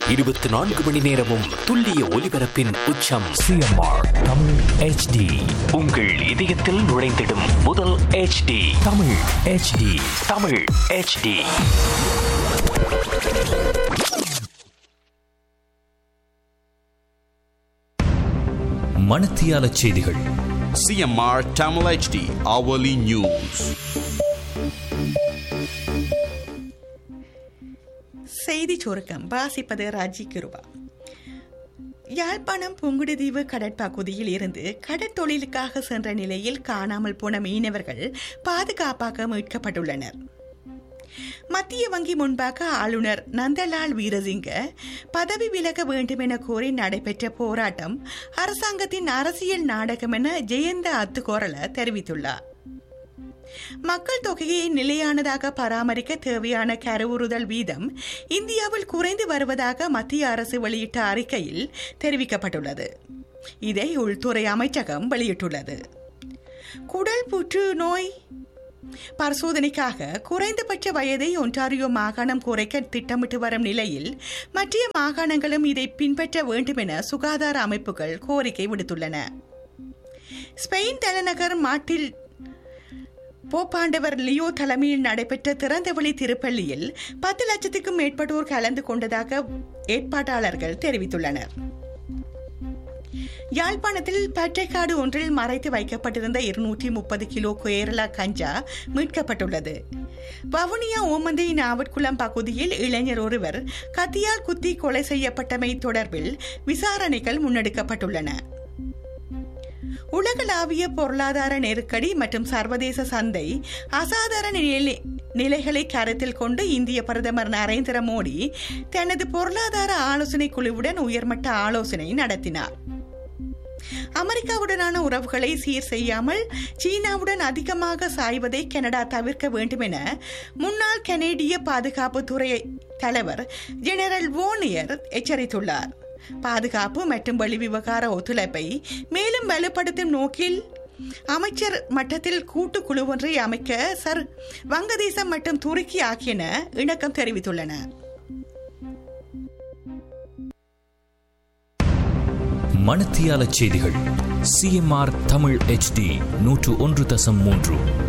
இருபத்தி நான்கு மணி நேரமும் துல்லிய ஒலிபரப்பின் உச்சம் சிஎம்ஆர் தமிழ் ஹெச்டி உங்கள் இதயத்தில் நுழைந்திடும் முதல் HD Tamil HD Tamil HD மணத்தியால செய்திகள் CMR Tamil HD hourly news. செய்தி சுருக்கம் வாசிப்பது ராஜி கிருபா யாழ்ப்பாணம் புங்குடுதீவு கடற்பகுதியில் இருந்து கடற்தொழிலுக்காக சென்ற நிலையில் காணாமல் போன மீனவர்கள் பாதுகாப்பாக மீட்கப்பட்டுள்ளனர் மத்திய வங்கி முன்பாக ஆளுநர் நந்தலால் வீரசிங்க பதவி விலக வேண்டும் என கோரி நடைபெற்ற போராட்டம் அரசாங்கத்தின் அரசியல் நாடகம் என ஜெயந்த அத்துக்கோரல தெரிவித்துள்ளார் மக்கள் தொகையை நிலையானதாக பராமரிக்க தேவையான கருவுறுதல் வீதம் இந்தியாவில் குறைந்து வருவதாக மத்திய அரசு வெளியிட்ட அறிக்கையில் தெரிவிக்கப்பட்டுள்ளது இதை உள்துறை அமைச்சகம் வெளியிட்டுள்ளது குடல் புற்றுநோய் பரிசோதனைக்காக குறைந்தபட்ச வயதை ஒன்டாரியோ மாகாணம் குறைக்க திட்டமிட்டு வரும் நிலையில் மற்ற மாகாணங்களும் இதை பின்பற்ற வேண்டும் என சுகாதார அமைப்புகள் கோரிக்கை விடுத்துள்ளன ஸ்பெயின் தலைநகர் மாட்டில் போப்பாண்டவர் லியோ தலைமையில் நடைபெற்ற திறந்தவெளி திருப்பள்ளியில் பத்து லட்சத்துக்கும் மேற்பட்டோர் கலந்து கொண்டதாக ஏற்பாட்டாளர்கள் தெரிவித்துள்ளனர் யாழ்ப்பாணத்தில் பற்றைக்காடு ஒன்றில் மறைத்து வைக்கப்பட்டிருந்த இருநூற்றி முப்பது கிலோ கேரளா கஞ்சா மீட்கப்பட்டுள்ளது வவுனியா ஓமந்தை நாவட்குளம் பகுதியில் இளைஞர் ஒருவர் கத்தியால் குத்தி கொலை செய்யப்பட்டமை தொடர்பில் விசாரணைகள் முன்னெடுக்கப்பட்டுள்ளன உலகளாவிய பொருளாதார நெருக்கடி மற்றும் சர்வதேச சந்தை அசாதாரண நிலை நிலைகளை கருத்தில் கொண்டு இந்திய பிரதமர் நரேந்திர மோடி தனது பொருளாதார ஆலோசனை குழுவுடன் உயர்மட்ட ஆலோசனை நடத்தினார் அமெரிக்காவுடனான உறவுகளை சீர் செய்யாமல் சீனாவுடன் அதிகமாக சாய்வதை கனடா தவிர்க்க வேண்டும் என முன்னாள் கனேடிய பாதுகாப்புத்துறை தலைவர் ஜெனரல் வோனியர் எச்சரித்துள்ளார் பாதுகாப்பு மற்றும் வெளிவிவகார ஒத்துழைப்பை மேலும் வலுப்படுத்தும் நோக்கில் அமைச்சர் மட்டத்தில் கூட்டுக்குழு ஒன்றை அமைக்க சர் வங்கதேசம் மற்றும் துருக்கி ஆகியன இணக்கம் தெரிவித்துள்ளன மணத்தியால செய்திகள் சிஎம்ஆர் தமிழ் ஹெச்டி நூற்று ஒன்று தசம் மூன்று